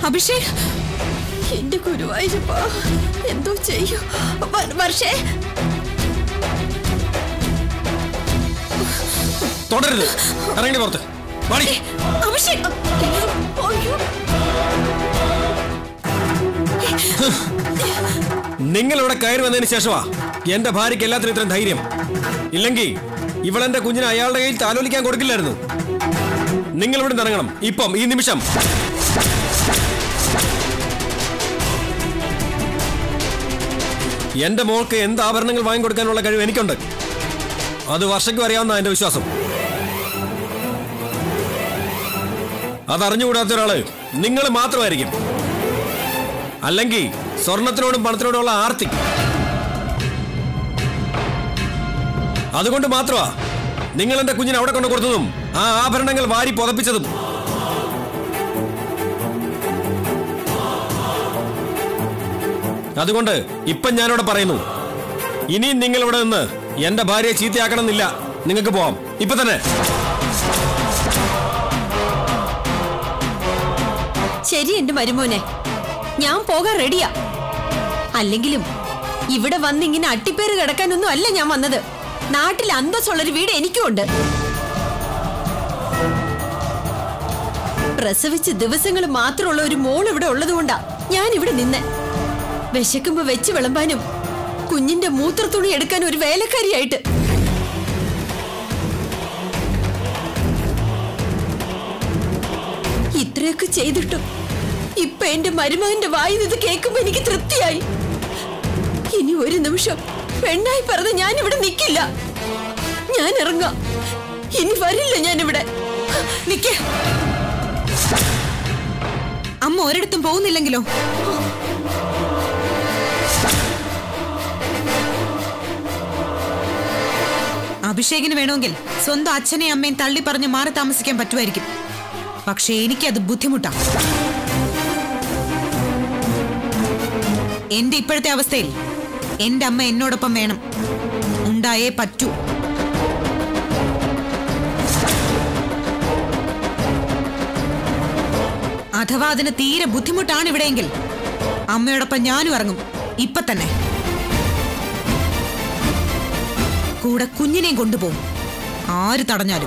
അഭിഷേക് എന്റെ ഗുരുവായൂരപ്പ എന്തോ ചെയ്യൂ വ- വർഷേ തുടരുത് ഇറങ്ങി പുറത്ത് വാടി അഭിഷേക് അയ്യോ നിങ്ങൾ ഇവിടെ കയറി വന്നതിന് ശേഷമാ എന്റെ ഭാര്യയ്ക്ക് എല്ലാത്തിനും ഇത്രയും ധൈര്യം ഇല്ലെങ്കിൽ ഇവളെന്റെ കുഞ്ഞിനെ അയാളുടെ കയ്യിൽ താലോലിക്കാൻ കൊടുക്കില്ലായിരുന്നു നിങ്ങൾ ഇവിടെ ഇറങ്ങണം ഇപ്പം ഈ നിമിഷം എന്റെ മോൾക്ക് എന്ത് ആഭരണങ്ങൾ വാങ്ങിക്കൊടുക്കാനുള്ള കഴിവ് എനിക്കുണ്ട് അത് വർഷയ്ക്കും അറിയാവുന്ന എന്റെ വിശ്വാസം അതറിഞ്ഞുകൂടാത്ത ഒരാള് നിങ്ങൾ മാത്രമായിരിക്കും അല്ലെങ്കിൽ സ്വർണത്തിനോടും പണത്തിനോടുമുള്ള ആർത്തി അതുകൊണ്ട് മാത്രമാ നിങ്ങൾ എന്റെ കുഞ്ഞിനെ അവിടെ കൊണ്ട് കൊടുത്തതും ആ ആഭരണങ്ങൾ വാരി പുതപ്പിച്ചതും അതുകൊണ്ട് ഇപ്പം ഞാനിവിടെ പറയുന്നു ഇനിയും നിങ്ങൾ ഇവിടെ നിന്ന് എന്റെ ഭാര്യയെ ചീത്തയാക്കണമെന്നില്ല നിങ്ങൾക്ക് പോവാം ഇപ്പൊ തന്നെ ശരി എന്റെ മരുമോനെ ഞാൻ പോകാൻ റെഡിയാ അല്ലെങ്കിലും ഇവിടെ വന്ന് ഇങ്ങനെ അട്ടിപ്പേര് കിടക്കാനൊന്നും അല്ല ഞാൻ വന്നത് നാട്ടിൽ അന്തസ്സുള്ളൊരു വീട് എനിക്കും ഉണ്ട് പ്രസവിച്ച് ദിവസങ്ങൾ മാത്രമുള്ള ഒരു മോൾ ഇവിടെ ഉള്ളതുകൊണ്ടാ ഞാൻ ഇവിടെ നിന്നെ വിശക്കുമ്പോ വെച്ച് വിളമ്പാനും കുഞ്ഞിന്റെ മൂത്രത്തുണി എടുക്കാൻ ഒരു വേലക്കാരിയായിട്ട് ഇത്രയൊക്കെ ചെയ്തിട്ടും ഇപ്പൊ എന്റെ മരുമകന്റെ വായിൽ ഇത് കേൾക്കുമ്പോ എനിക്ക് തൃപ്തിയായി ഇനി ഒരു നിമിഷം പെണ്ണായി പറഞ്ഞ് ഞാൻ ഇവിടെ നിൽക്കില്ല ഞാൻ ഇറങ്ങാം ഇനി വരില്ല ഞാൻ ഇവിടെ നിക്ക് അമ്മ ഒരിടത്തും പോകുന്നില്ലെങ്കിലോ അഭിഷേകിന് വേണമെങ്കിൽ സ്വന്തം അച്ഛനെയും അമ്മയും തള്ളി പറഞ്ഞ് മാറി താമസിക്കാൻ പറ്റുമായിരിക്കും പക്ഷേ എനിക്കത് ബുദ്ധിമുട്ടാ എന്റെ ഇപ്പോഴത്തെ അവസ്ഥയിൽ എന്റെ അമ്മ എന്നോടൊപ്പം വേണം ഉണ്ടായേ പറ്റൂ അഥവാ അതിന് തീരെ ബുദ്ധിമുട്ടാണ് ഇവിടെയെങ്കിൽ അമ്മയോടൊപ്പം ഞാനും ഇറങ്ങും ഇപ്പൊ തന്നെ കൂടെ കുഞ്ഞിനെയും കൊണ്ടുപോകും ആര് തടഞ്ഞാലും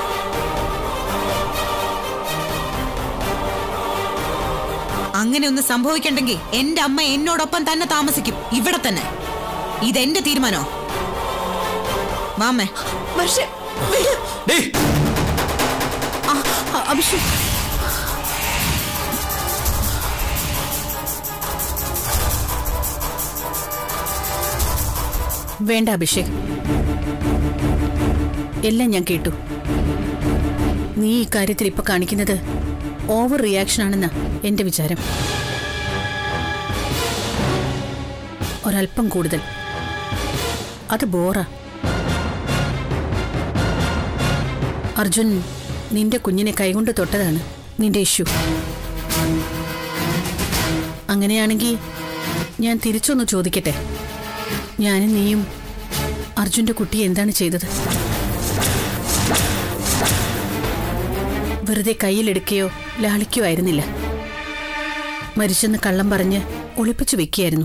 അങ്ങനെ ഒന്ന് സംഭവിക്കണ്ടെങ്കിൽ എന്റെ അമ്മ എന്നോടൊപ്പം തന്നെ താമസിക്കും ഇവിടെ തന്നെ ഇതെന്റെ തീരുമാനോ വാമേ വർഷ വിട്. ഡേയ് ആ, ആ, അഭിഷേക് വേണ്ട അഭിഷേക് എല്ലാം ഞാൻ കേട്ടു നീ ഈ കാര്യത്തിൽ ഇപ്പൊ കാണിക്കുന്നത് ഓവർ റിയാക്ഷൻ ആണെന്നാ എന്റെ വിചാരം ഒരല്പം കൂടുതൽ അത് ബോറാ അർജുൻ നിന്റെ കുഞ്ഞിനെ കൈകൊണ്ട് തൊട്ടതാണ് നിന്റെ ഇഷ്യൂ അങ്ങനെയാണെങ്കിൽ ഞാൻ തിരിച്ചൊന്ന് ചോദിക്കട്ടെ ഞാനും നീയും അർജുന്റെ കുട്ടിയെ എന്താണ് ചെയ്തത് വെറുതെ കയ്യിലെടുക്കുകയോ ലാളിക്കുകയോ ആയിരുന്നില്ല മരിച്ചെന്ന് കള്ളം പറഞ്ഞ് ഒളിപ്പിച്ചു വെക്കുകയായിരുന്നു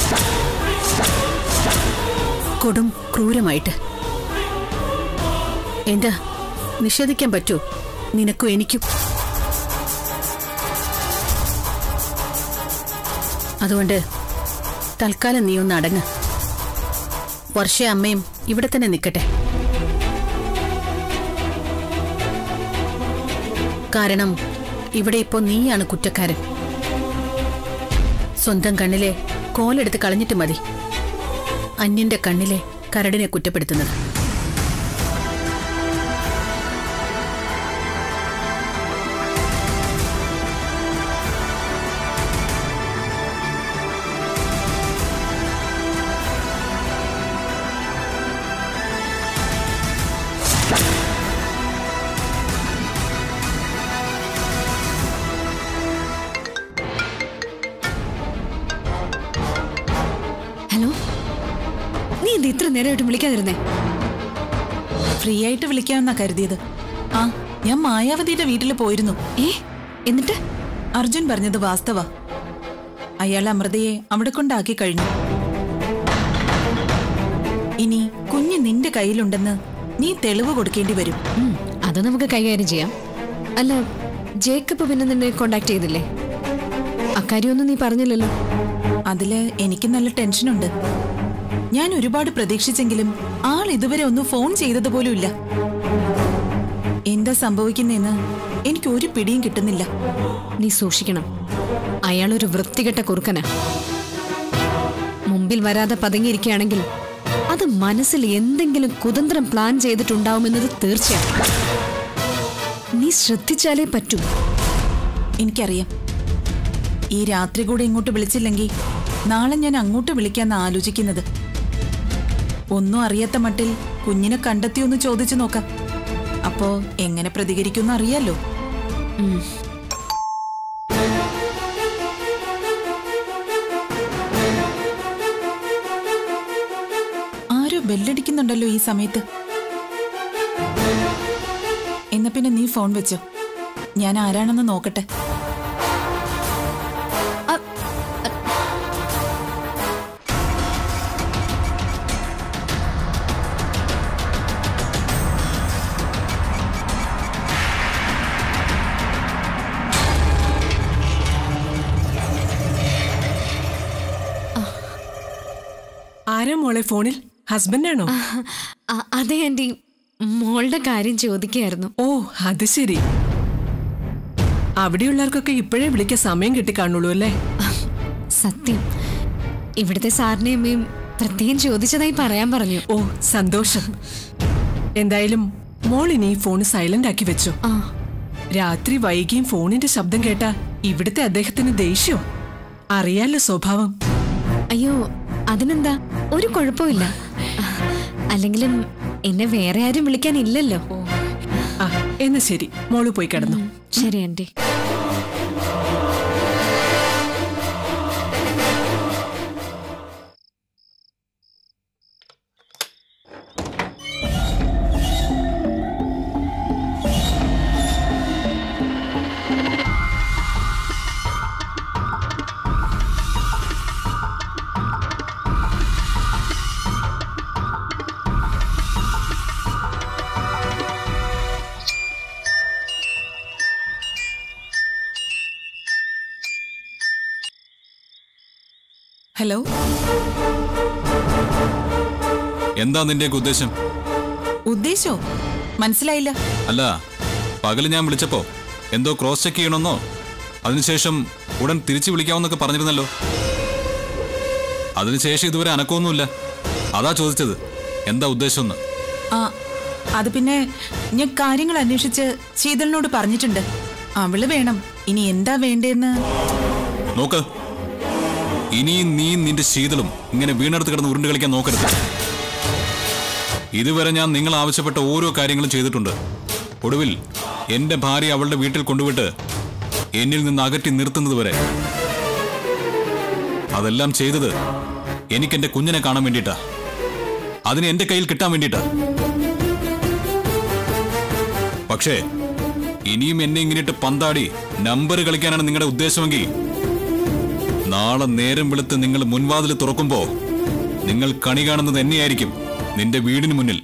കൊടും ക്രൂരമായിട്ട് എന്താ നിഷേധിക്കാൻ പറ്റുമോ നിനക്കും എനിക്കും അതുകൊണ്ട് തൽക്കാലം നീ ഒന്ന് അടങ്ങ് വർഷ അമ്മയും ഇവിടെ തന്നെ നിൽക്കട്ടെ കാരണം ഇവിടെ ഇപ്പോൾ നീയാണ് കുറ്റക്കാരൻ സ്വന്തം കണ്ണിലെ കോലെടുത്ത് കളഞ്ഞിട്ട് മതി അന്യന്റെ കണ്ണിലെ കരടിനെ കുറ്റപ്പെടുത്തുന്നത് ഹലോ നീ എന്ത് ഇത്ര നേരമായിട്ട് വിളിക്കാതിരുന്നേ ഫ്രീ ആയിട്ട് വിളിക്കാമെന്നാ കരുതിയത് ആ ഞാൻ മായാവതിയുടെ വീട്ടിൽ പോയിരുന്നു ഏ എന്നിട്ട് അർജുൻ പറഞ്ഞത് വാസ്തവ അയാൾ അമൃതയെ അവിടെ കൊണ്ടാക്കി കഴിഞ്ഞു ഇനി കുഞ്ഞ് നിന്റെ കയ്യിലുണ്ടെന്ന് നീ തെളിവ് കൊടുക്കേണ്ടി വരും ഉം, അത് നമുക്ക് കൈകാര്യം ചെയ്യാം അല്ല ജേക്കബ് പിന്നെ നിന്നെ കോണ്ടാക്ട് ചെയ്തില്ലേ അക്കാര്യമൊന്നും നീ പറഞ്ഞില്ലല്ലോ അതില് എനിക്ക് നല്ല ടെൻഷനുണ്ട് ഞാൻ ഒരുപാട് പ്രതീക്ഷിച്ചെങ്കിലും ആൾ ഇതുവരെ ഒന്നും ഫോൺ ചെയ്തത് ഇല്ല എന്താ സംഭവിക്കുന്നതെന്ന് എനിക്ക് ഒരു പിടിയും കിട്ടുന്നില്ല നീ സൂക്ഷിക്കണം അയാളൊരു വൃത്തികെട്ട കുറുക്കനാ മുമ്പിൽ വരാതെ പതുങ്ങിയിരിക്കുകയാണെങ്കിൽ അത് മനസ്സിൽ എന്തെങ്കിലും കുതന്ത്രം പ്ലാൻ ചെയ്തിട്ടുണ്ടാവുമെന്നത് തീർച്ചയാണ് നീ ശ്രദ്ധിച്ചാലേ പറ്റൂ എനിക്കറിയാം ഈ രാത്രി കൂടെ ഇങ്ങോട്ട് വിളിച്ചില്ലെങ്കിൽ നാളെ ഞാൻ അങ്ങോട്ട് വിളിക്കാന്ന് ആലോചിക്കുന്നത് ഒന്നും അറിയാത്ത മട്ടിൽ കുഞ്ഞിനെ കണ്ടെത്തിയൊന്ന് ചോദിച്ചു നോക്കാം അപ്പോ എങ്ങനെ പ്രതികരിക്കുമെന്ന് അറിയാലോ ആരോ ബെല്ലടിക്കുന്നുണ്ടല്ലോ ഈ സമയത്ത് എന്നാ പിന്നെ നീ ഫോൺ വെച്ചോ ഞാൻ ആരാണെന്ന് നോക്കട്ടെ ആരാ മോളെ ഫോണിൽ ഹസ്ബൻഡാണോ അ- അതെ ആന്റി മോളുടെ കാര്യം ചോദിക്കായിരുന്നു ഓ അത് ശരി അവിടെയുള്ളവർക്കൊക്കെ ഇപ്പോഴേ വിളിക്കാൻ സമയം കിട്ടിക്കാണുള്ളൂ അല്ലേ സത്യം ഇവിടുത്തെ സാറിനെയും അമ്മയും പ്രത്യേകം ചോദിച്ചതായി പറയാൻ പറഞ്ഞു ഓ സന്തോഷം എന്തായാലും മോൾ ഇനി ഈ ഫോൺ സൈലന്റ് ആക്കി വെച്ചു ആ രാത്രി വൈകിയും ഫോണിന്റെ ശബ്ദം കേട്ടാ ഇവിടുത്തെ അദ്ദേഹത്തിന് ദേഷ്യം അറിയാലോ സ്വഭാവം അയ്യോ അതിനെന്താ ഒരു കുഴപ്പമില്ല അല്ലെങ്കിലും എന്നെ വേറെ ആരും വിളിക്കാനില്ലല്ലോ ആ എന്നാ ശരി മോള് പോയി കിടന്നു ശരി ആന്റി ഹലോ എന്താ നിന്റെയൊക്കെ ഉദ്ദേശം ഉദ്ദേശോ മനസ്സിലായില്ല അല്ല പകല് ഞാൻ വിളിച്ചപ്പോ എന്തോ ക്രോസ് ചെക്ക് ചെയ്യണമെന്നോ അതിനുശേഷം ഉടൻ തിരിച്ചു വിളിക്കാമെന്നൊക്കെ പറഞ്ഞിരുന്നല്ലോ അതിനുശേഷം ഇതുവരെ അനക്കമൊന്നുമില്ല അതാ ചോദിച്ചത് എന്താ ഉദ്ദേശമെന്ന് ആ അത് പിന്നെ ഞാൻ കാര്യങ്ങൾ അന്വേഷിച്ച് ശീതളിനോട് പറഞ്ഞിട്ടുണ്ട് അവള് വേണം ഇനി എന്താ വേണ്ടേന്ന് നോക്ക് ഇനിയും നീ നിന്റെ ശീതളും ഇങ്ങനെ വീണെടുത്ത് കിടന്ന് ഉരുണ്ട് കളിക്കാൻ നോക്കരുത് ഇതുവരെ ഞാൻ നിങ്ങൾ ആവശ്യപ്പെട്ട ഓരോ കാര്യങ്ങളും ചെയ്തിട്ടുണ്ട് ഒടുവിൽ എന്റെ ഭാര്യ അവളുടെ വീട്ടിൽ കൊണ്ടുവിട്ട് എന്നിൽ നിന്ന് അകറ്റി നിർത്തുന്നത് വരെ അതെല്ലാം ചെയ്തത് എനിക്ക് എന്റെ കുഞ്ഞിനെ കാണാൻ വേണ്ടിയിട്ടാ അതിന് എന്റെ കയ്യിൽ കിട്ടാൻ വേണ്ടിയിട്ടാ പക്ഷേ ഇനിയും എന്നെ ഇങ്ങനെയിട്ട് പന്താടി നമ്പർ കളിക്കാനാണ് നിങ്ങളുടെ ഉദ്ദേശമെങ്കിൽ നാളെ നേരം വെളുത്ത് നിങ്ങൾ മുൻവാതിൽ തുറക്കുമ്പോ നിങ്ങൾ കണി കാണുന്നത് എന്നെയായിരിക്കും നിന്റെ വീടിന് മുന്നിൽ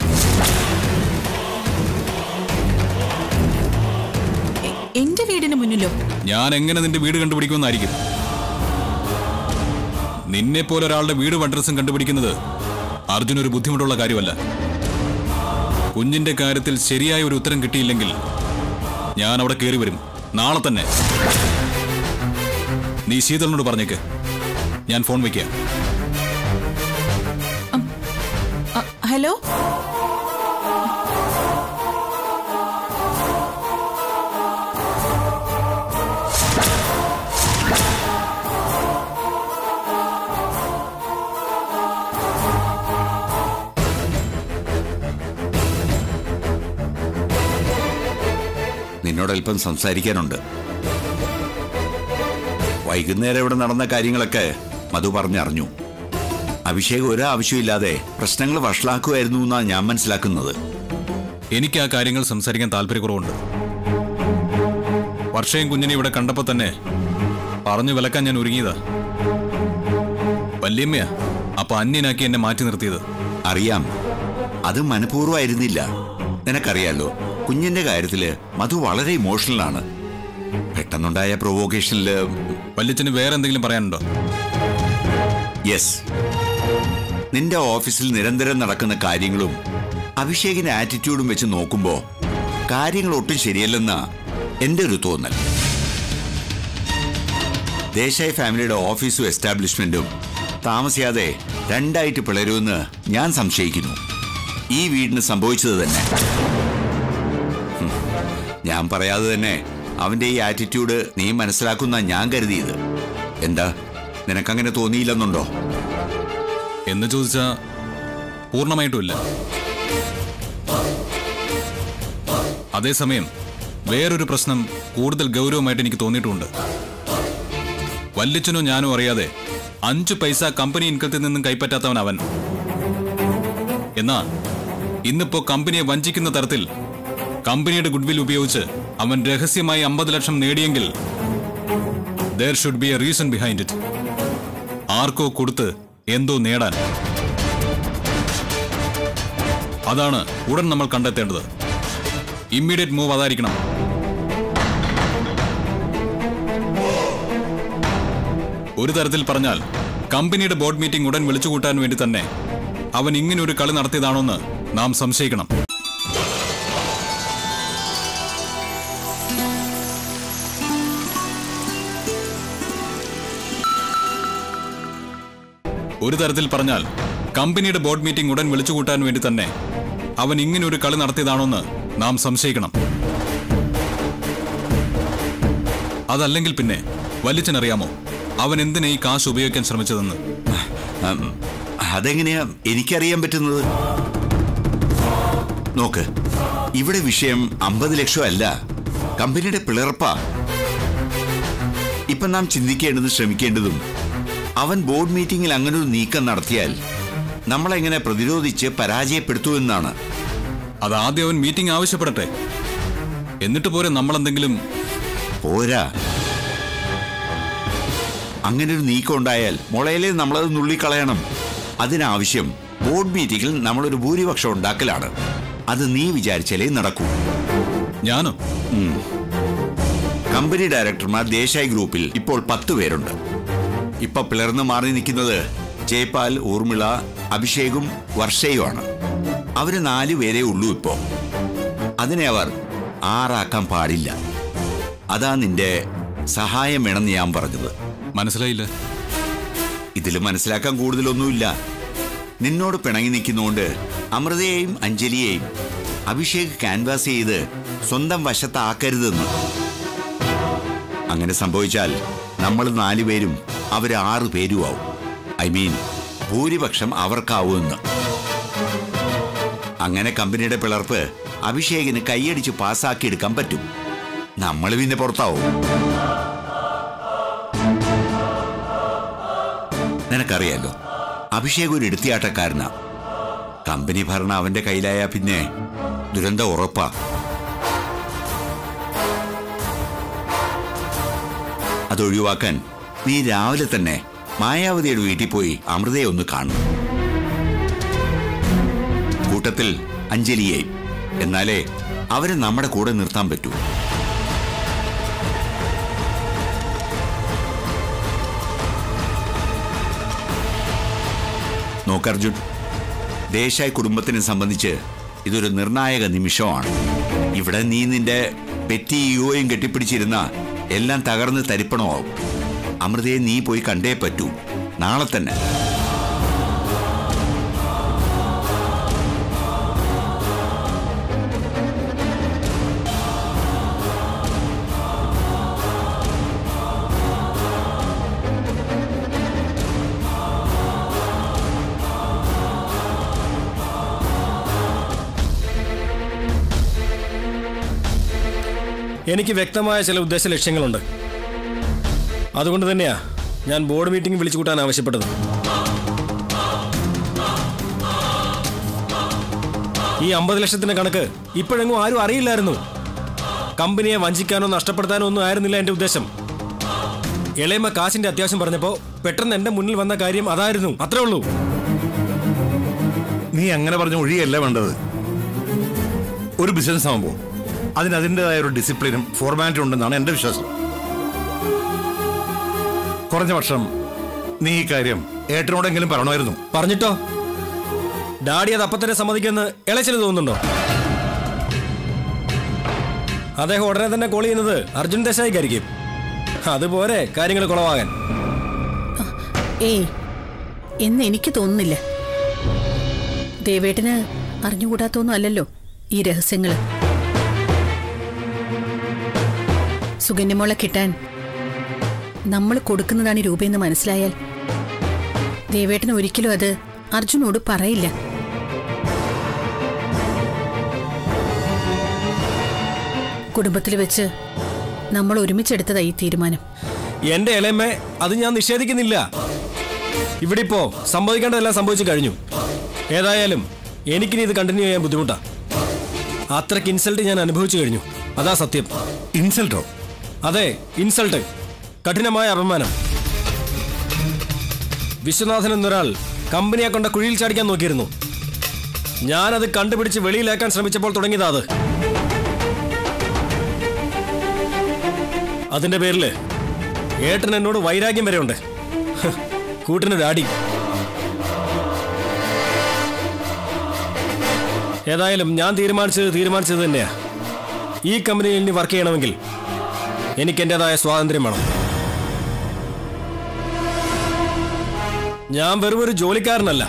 എ- എന്റെ വീടിന് മുന്നിലോ ഞാൻ എങ്ങനെ നിന്റെ വീട് കണ്ടുപിടിക്കുമെന്നായിരിക്കും നിന്നെ പോലെ ഒരാളുടെ വീടും അഡ്രസ്സും കണ്ടുപിടിക്കുന്നത് അർജുൻ ഒരു ബുദ്ധിമുട്ടുള്ള കാര്യമല്ല കുഞ്ഞിന്റെ കാര്യത്തിൽ ശരിയായ ഒരു ഉത്തരം കിട്ടിയില്ലെങ്കിൽ ഞാൻ അവിടെ കയറി വരും നാളെ തന്നെ നീ ശീതളിനോട് പറഞ്ഞേക്ക് ഞാൻ ഫോൺ വയ്ക്കാം അ, ഹലോ നിന്നോട് അല്പം സംസാരിക്കാനുണ്ട് വൈകുന്നേരം ഇവിടെ നടന്ന കാര്യങ്ങളൊക്കെ മധു പറഞ്ഞറിഞ്ഞു അഭിഷേക് ഒരു ആവശ്യമില്ലാതെ പ്രശ്നങ്ങൾ വഷളാക്കുമായിരുന്നു എന്നാണ് ഞാൻ മനസ്സിലാക്കുന്നത് എനിക്ക് ആ കാര്യങ്ങൾ സംസാരിക്കാൻ താല്പര്യക്കുറവുണ്ട് വർഷയും കുഞ്ഞിനെ ഇവിടെ കണ്ടപ്പോ തന്നെ പറഞ്ഞു വിലക്കാൻ ഞാൻ ഒരുങ്ങിയതാ വല്യമ്മയാ അപ്പൊ അന്യനാക്കി എന്നെ മാറ്റി നിർത്തിയത് അറിയാം അത് മനഃപൂർവ്വമായിരുന്നില്ല നിനക്കറിയാലോ കുഞ്ഞിന്റെ കാര്യത്തില് മധു വളരെ ഇമോഷണൽ ആണ് പെട്ടെന്നുണ്ടായ പ്രൊവോക്കേഷനില് വല്യച്ഛന് വേറെ എന്തെങ്കിലും പറയാനുണ്ടോ യെസ് നിന്റെ ഓഫീസിൽ നിരന്തരം നടക്കുന്ന കാര്യങ്ങളും അഭിഷേകിന്റെ ആറ്റിറ്റ്യൂഡും വെച്ച് നോക്കുമ്പോ കാര്യങ്ങൾ ഒട്ടും ശരിയല്ലെന്ന എന്റെ ഒരു തോന്നൽ ദേശായി ഫാമിലിയുടെ ഓഫീസും എസ്റ്റാബ്ലിഷ്മെന്റും താമസിയാതെ രണ്ടായിട്ട് പിളരുമെന്ന് ഞാൻ സംശയിക്കുന്നു ഈ വീടിന് സംഭവിച്ചത് തന്നെ ഹും. ഞാൻ പറയാതെ തന്നെ അവന്റെ ഈ ആറ്റിറ്റ്യൂഡ് നീ മനസ്സിലാക്കുന്ന ഞാൻ കരുതിയത് എന്താ നിനക്കങ്ങനെ തോന്നിയില്ലെന്നുണ്ടോ എന്ന് ചോദിച്ചാ പൂർണ്ണമായിട്ടുമില്ല അതേസമയം വേറൊരു പ്രശ്നം കൂടുതൽ ഗൗരവമായിട്ട് എനിക്ക് തോന്നിയിട്ടുമുണ്ട് വല്യച്ഛനോ ഞാനോ അറിയാതെ അഞ്ചു പൈസ കമ്പനി ഇൻകത്തിൽ നിന്നും കൈപ്പറ്റാത്തവൻ അവൻ എന്നാ ഇന്നിപ്പോ കമ്പനിയെ വഞ്ചിക്കുന്ന തരത്തിൽ കമ്പനിയുടെ ഗുഡ്വിൽ ഉപയോഗിച്ച് അവൻ രഹസ്യമായി അമ്പത് ലക്ഷം നേടിയെങ്കിൽ there should be a reason behind it ആർക്കോ കൊടുത്ത് എന്തോ നേടാൻ അതാണ് ഉടൻ നമ്മൾ കണ്ടെത്തേണ്ടത് ഇമ്മീഡിയറ്റ് മൂവ് അതായിരിക്കണം ഒരു തരത്തിൽ പറഞ്ഞാൽ കമ്പനിയുടെ ബോർഡ് മീറ്റിംഗ് ഉടൻ വിളിച്ചുകൂട്ടാൻ വേണ്ടി തന്നെ അവൻ ഇങ്ങനെ ഒരു കളി നടത്തിയതാണോന്ന് നാം സംശയിക്കണം ഒരു തരത്തിൽ പറഞ്ഞാൽ കമ്പനിയുടെ ബോർഡ് മീറ്റിംഗ് ഉടൻ വിളിച്ചുകൂട്ടാൻ വേണ്ടി തന്നെ അവൻ ഇങ്ങനെ ഒരു കളി നടത്തിയതാണോന്ന് നാം സംശയിക്കണം അതല്ലെങ്കിൽ പിന്നെ വലിച്ചനറിയാമോ അവൻ എന്തിനാ ഈ കാശ് ഉപയോഗിക്കാൻ ശ്രമിച്ചതെന്ന് ഉം, അതെങ്ങനെയാ എനിക്കറിയാൻ പറ്റുന്നത് നോക്ക് ഇവിടെ വിഷയം അമ്പത് ലക്ഷം അല്ല കമ്പനിയുടെ പിളർപ്പാ ഇപ്പൊ നാം ചിന്തിക്കേണ്ടതും ശ്രമിക്കേണ്ടതും അവൻ ബോർഡ് മീറ്റിംഗിൽ അങ്ങനെ ഒരു നീക്കം നടത്തിയാൽ നമ്മളെങ്ങനെ പ്രതിരോധിച്ച് പരാജയപ്പെടുത്തുമെന്നാണ് അത് ആദ്യം അവൻ മീറ്റിംഗ് ആവശ്യപ്പെടട്ടെ എന്നിട്ട് പോരെ നമ്മളെന്തെങ്കിലും പോരാ അങ്ങനെ ഒരു നീക്കം ഉണ്ടായാൽ മുളയിലെ നമ്മളത് നുള്ളിക്കളയണം അതിനാവശ്യം ബോർഡ് മീറ്റിംഗിൽ നമ്മളൊരു ഭൂരിപക്ഷം ഉണ്ടാക്കലാണ് അത് നീ വിചാരിച്ചാലേ നടക്കൂ ഞാനോ കമ്പനി ഡയറക്ടർമാർ ദേശായി ഗ്രൂപ്പിൽ ഇപ്പോൾ പത്ത് പേരുണ്ട് ഇപ്പൊ പിളർന്ന് മാറി നിൽക്കുന്നത് ജയ്പാൽ ഊർമിള അഭിഷേകും വർഷയുമാണ് അവര് നാലു പേരേ ഉള്ളൂ ഇപ്പോ അതിനെ അവർ ആറാക്കാൻ പാടില്ല അതാ നിന്റെ സഹായം വേണമെന്ന് ഞാൻ പറഞ്ഞത് മനസ്സിലായില്ല ഇതിൽ മനസ്സിലാക്കാൻ കൂടുതലൊന്നുമില്ല നിന്നോട് പിണങ്ങി നിൽക്കുന്നതുകൊണ്ട് അമൃതയെയും അഞ്ജലിയെയും അഭിഷേക് ക്യാൻവാസ് ചെയ്ത് സ്വന്തം വശത്താക്കരുതെന്ന് അങ്ങനെ സംഭവിച്ചാൽ നമ്മൾ നാലുപേരും അവർ ആറു പേരും ആവും ഐ മീൻ ഭൂരിപക്ഷം അവർക്കാവുമെന്ന് അങ്ങനെ കമ്പനിയുടെ പിളർപ്പ് അഭിഷേകിന് കൈയടിച്ച് പാസ്സാക്കിയെടുക്കാൻ പറ്റും നമ്മൾ പിന്നെ പുറത്താവും നിനക്കറിയാലോ അഭിഷേക് ഒരു എടുത്തിയാട്ടക്കാരനാ കമ്പനി ഭരണം അവന്റെ കയ്യിലായ പിന്നെ ദുരന്തം ഉറപ്പാ അതൊഴിവാക്കാൻ നീ രാവിലെ തന്നെ മായാവതിയുടെ വീട്ടിൽ പോയി അമൃതയെ ഒന്ന് കാണും കൂട്ടത്തിൽ അഞ്ജലിയെയും എന്നാലേ അവരെ നമ്മുടെ കൂടെ നിർത്താൻ പറ്റൂ നോക്കർജുൻ ദേശായ് കുടുംബത്തിനെ സംബന്ധിച്ച് ഇതൊരു നിർണായക നിമിഷമാണ് ഇവിടെ നീ നിന്റെ പെറ്റി യുവയും കെട്ടിപ്പിടിച്ചിരുന്ന എല്ലാം തകർന്ന് തരിപ്പണമാവും അമൃതയെ നീ പോയി കണ്ടേ പറ്റൂ നാളെ തന്നെ എനിക്ക് വ്യക്തമായ ചില ഉദ്ദേശ ലക്ഷ്യങ്ങളുണ്ട് അതുകൊണ്ട് തന്നെയാ ഞാൻ ബോർഡ് മീറ്റിംഗ് വിളിച്ചു കൂട്ടാൻ ആവശ്യപ്പെട്ടത് ഈ അമ്പത് ലക്ഷത്തിന്റെ കണക്ക് ഇപ്പോഴെങ്ങും ആരും അറിയില്ലായിരുന്നു കമ്പനിയെ വഞ്ചിക്കാനോ നഷ്ടപ്പെടുത്താനോ ഒന്നും ആയിരുന്നില്ല എന്റെ ഉദ്ദേശം ഇളയമ്മ കാശിന്റെ അത്യാവശ്യം പറഞ്ഞപ്പോ പെട്ടെന്ന് എന്റെ മുന്നിൽ വന്ന കാര്യം അതായിരുന്നു അത്രേ ഉള്ളൂ നീ അങ്ങനെ പറഞ്ഞ ഒഴിയല്ല വേണ്ടത് ഒരു ബിസിനസ് ആകുമ്പോൾ അതിന് അതിൻ്റെതായ ഒരു ഡിസിപ്ലിനും ഫോർമാലിറ്റി ഉണ്ടെന്നാണ് എൻ്റെ വിശ്വാസം കുറഞ്ഞ വർഷം നീ ഈ കാര്യം ഏട്ടനോടെങ്കിലും പറയണമായിരുന്നു പറഞ്ഞിട്ടോ ഡാഡി അത് അപ്പത്തന്നെ സമ്മതിക്കുമെന്ന് ഇളച്ചിന് തോന്നുന്നുണ്ടോ അദ്ദേഹം ഉടനെ തന്നെ കോൾ ചെയ്യുന്നത് അർജുൻ ദേശായിക്കായിരിക്കും അതുപോലെ കാര്യങ്ങൾ കുളവാകാൻ ഏയ് എന്ന് എനിക്ക് തോന്നുന്നില്ല ദേവേട്ടന് അറിഞ്ഞുകൂടാത്തൊന്നും അല്ലല്ലോ ഈ രഹസ്യങ്ങള് സുകന്യമോളെ കിട്ടാൻ നമ്മൾ കൊടുക്കുന്നതാണ് ഈ രൂപയെന്ന് മനസ്സിലായാൽ ദേവേട്ടന് ഒരിക്കലും അത് അർജുനോട് പറയില്ല കുടുംബത്തിൽ വെച്ച് നമ്മൾ ഒരുമിച്ചെടുത്തതാ ഈ തീരുമാനം എന്റെ ഇളയമ്മ അത് ഞാൻ നിഷേധിക്കുന്നില്ല ഇവിടെ ഇപ്പോ സംഭവിക്കേണ്ടതെല്ലാം സംഭവിച്ചു കഴിഞ്ഞു ഏതായാലും എനിക്കിനി ഇത് കണ്ടിന്യൂ ചെയ്യാൻ ബുദ്ധിമുട്ടാ അത്രയ്ക്ക് ഇൻസൾട്ട് ഞാൻ അനുഭവിച്ചു കഴിഞ്ഞു അതാ സത്യം ഇൻസൾട്ടോ അതെ ഇൻസൾട്ട് കഠിനമായ അപമാനം വിശ്വനാഥൻ എന്നൊരാൾ കമ്പനിയെ കൊണ്ട കുഴിയിൽ ചാടിക്കാൻ നോക്കിയിരുന്നു ഞാനത് കണ്ടുപിടിച്ച് വെളിയിലാക്കാൻ ശ്രമിച്ചപ്പോൾ തുടങ്ങിയതാ അത് അതിന്റെ പേരില് ഏട്ടൻ എന്നോട് വൈരാഗ്യം വരെ ഉണ്ട് ഹ്, കൂട്ടിന് ഡാഡി ഏതായാലും ഞാൻ തീരുമാനിച്ചത് തീരുമാനിച്ചത് തന്നെയാ ഈ കമ്പനിയിൽ ഇനി വർക്ക് ചെയ്യണമെങ്കിൽ എനിക്ക് എന്റേതായ സ്വാതന്ത്ര്യം വേണം ഞാൻ വെറും ഒരു ജോലിക്കാരനല്ല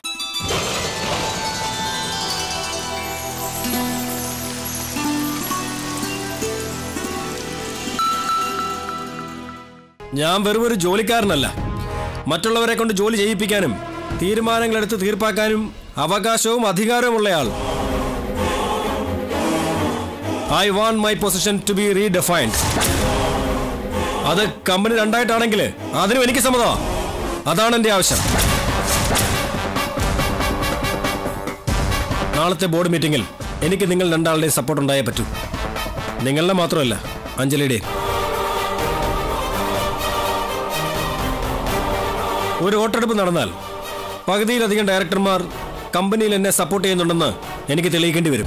ഞാൻ വെറും ഒരു ജോലിക്കാരനല്ല മറ്റുള്ളവരെ കൊണ്ട് ജോലി ചെയ്യിപ്പിക്കാനും തീരുമാനങ്ങളെടുത്ത് തീർപ്പാക്കാനും അവകാശവും അധികാരവുമുള്ളയാൾ I want my position to be redefined അത് കമ്പനി രണ്ടായിട്ടാണെങ്കിൽ അതിനും എനിക്ക് സമ്മതമാ അതാണ് എന്റെ ആവശ്യം നാളത്തെ ബോർഡ് മീറ്റിംഗിൽ എനിക്ക് നിങ്ങൾ രണ്ടാളുടെയും സപ്പോർട്ട് ഉണ്ടായേ പറ്റൂ നിങ്ങളുടെ മാത്രമല്ല അഞ്ജലിയുടെയും ഒരു വോട്ടെടുപ്പ് നടന്നാൽ പകുതിയിലധികം ഡയറക്ടർമാർ കമ്പനിയിൽ എന്നെ സപ്പോർട്ട് ചെയ്യുന്നുണ്ടെന്ന് എനിക്ക് തെളിയിക്കേണ്ടി വരും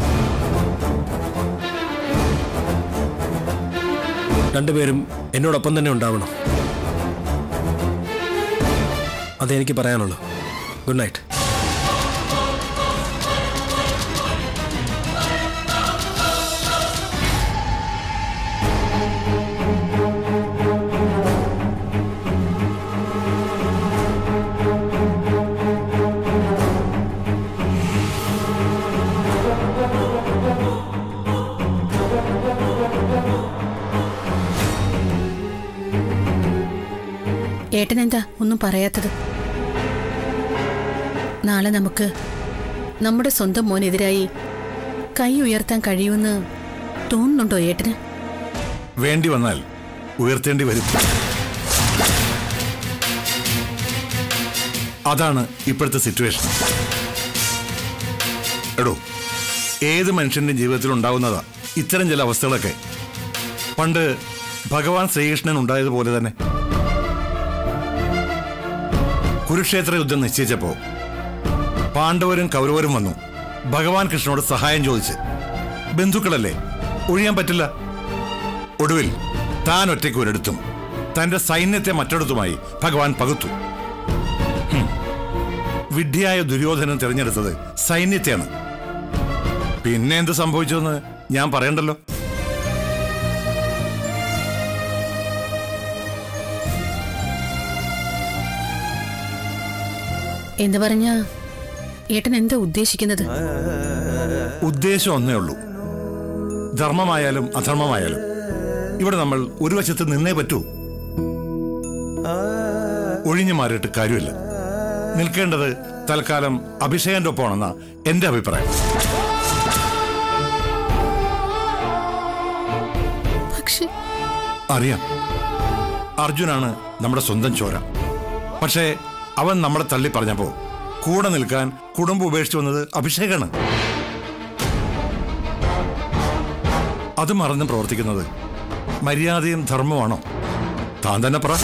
രണ്ടുപേരും എന്നോടൊപ്പം തന്നെ ഉണ്ടാവണം അതെനിക്ക് പറയാനുള്ളൂ ഗുഡ് നൈറ്റ് ഏട്ടനെന്താ ഒന്നും പറയാത്തത് നാളെ നമുക്ക് നമ്മുടെ സ്വന്തം മോനെതിരായി കൈ ഉയർത്താൻ കഴിയുമെന്ന് തോന്നുന്നുണ്ടോ ഏട്ടന് വേണ്ടി വന്നാൽ ഉയർത്തേണ്ടി വരും അതാണ് ഇപ്പോഴത്തെ സിറ്റുവേഷൻ എടോ ഏത് മനുഷ്യന്റെ ജീവിതത്തിൽ ഉണ്ടാവുന്നതാ ഇത്തരം ചില അവസ്ഥകളൊക്കെ പണ്ട് ഭഗവാൻ ശ്രീകൃഷ്ണൻ ഉണ്ടായതുപോലെ തന്നെ കുരുക്ഷേത്ര യുദ്ധം നിശ്ചയിച്ചപ്പോ പാണ്ഡവരും കൗരവരും വന്നു ഭഗവാൻ കൃഷ്ണനോട് സഹായം ചോദിച്ച് ബന്ധുക്കളല്ലേ ഒഴിയാൻ പറ്റില്ല ഒടുവിൽ താൻ ഒറ്റയ്ക്ക് ഒരിടത്തും തന്റെ സൈന്യത്തെ മറ്റൊരിടത്തുമായി ഭഗവാൻ പകുത്തു ഹും. വിഡ്ഢിയായ ദുര്യോധനൻ തിരഞ്ഞെടുത്തത് സൈന്യത്തെയാണ് പിന്നെ എന്ത് സംഭവിച്ചെന്ന് ഞാൻ പറയണ്ടല്ലോ എന്ന് പറഞ്ഞ ഏട്ടൻ എന്താ ഉദ്ദേശിക്കുന്നത് ഉദ്ദേശം ഒന്നേ ഉള്ളൂ ധർമ്മമായാലും അധർമ്മമായാലും ഇവിടെ നമ്മൾ ഒരു വശത്ത് നിന്നേ പറ്റൂ ഒഴിഞ്ഞു മാറിയിട്ട് കാര്യമില്ല നിൽക്കേണ്ടത് തൽക്കാലം അഭിഷേകന്റെ ഒപ്പമാണെന്ന എന്റെ അഭിപ്രായം പക്ഷെ അറിയാം അർജുനാണ് നമ്മുടെ സ്വന്തം ചോര പക്ഷേ അവൻ നമ്മളെ തള്ളി പറഞ്ഞപ്പോ കൂടെ നിൽക്കാൻ കുടുംബം ഉപേക്ഷിച്ചു വന്നത് അഭിഷേകാണ് അത് മറന്ന് പ്രവർത്തിക്കുന്നത് മര്യാദയും ധർമ്മമാണോ താൻ തന്നെ പറ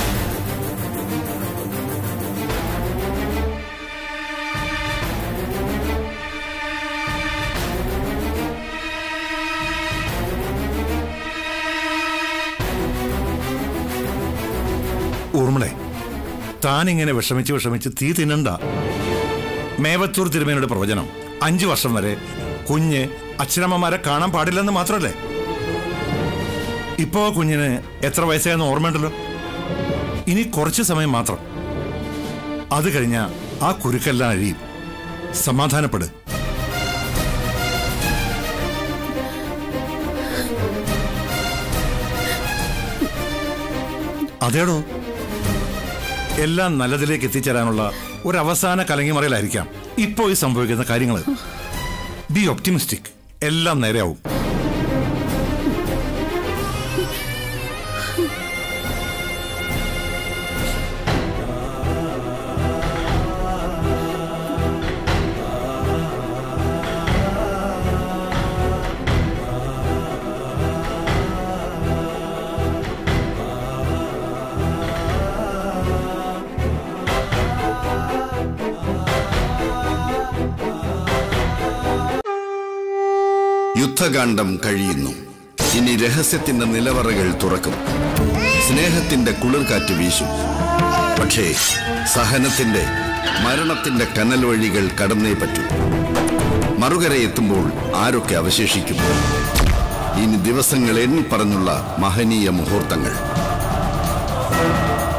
ഊർമിളെ താൻ ഇങ്ങനെ വിഷമിച്ച് വിഷമിച്ച് തീ തിന്നണ്ട മേവത്തൂർ തിരുമേനയുടെ പ്രവചനം അഞ്ചു വർഷം വരെ കുഞ്ഞ് അച്ഛനമ്മമാരെ കാണാൻ പാടില്ലെന്ന് മാത്രമല്ലേ ഇപ്പോ കുഞ്ഞിന് എത്ര വയസ്സായെന്ന് ഓർമ്മയുണ്ടല്ലോ ഇനി കുറച്ച് സമയം മാത്രം അത് കഴിഞ്ഞ ആ കുരുക്കെല്ലാം അഴിയും സമാധാനപ്പെട് അതേടോ എല്ലാം നല്ലതിലേക്ക് എത്തിച്ചേരാനുള്ള ഒരു അവസാന കലങ്ങിമറയിലായിരിക്കാം ഇപ്പോ ഈ സംഭവിക്കുന്ന കാര്യങ്ങൾ ബി ഒപ്റ്റിമിസ്റ്റിക് എല്ലാം നേരെയാവും യുദ്ധകാന്ഡം കഴിയുന്നു ഇനി രഹസ്യത്തിന്റെ നിലവറകൾ തുറക്കും സ്നേഹത്തിന്റെ കുളിർകാറ്റ് വീശും പക്ഷേ സഹനത്തിന്റെ മരണത്തിന്റെ കനൽ വഴികൾ കടന്നേ പറ്റൂ മറുകര എത്തുമ്പോൾ ആരൊക്കെ അവശേഷിക്കും ഇനി ദിവസങ്ങൾ എണ്ണി പറഞ്ഞുള്ള മഹനീയ മുഹൂർത്തങ്ങൾ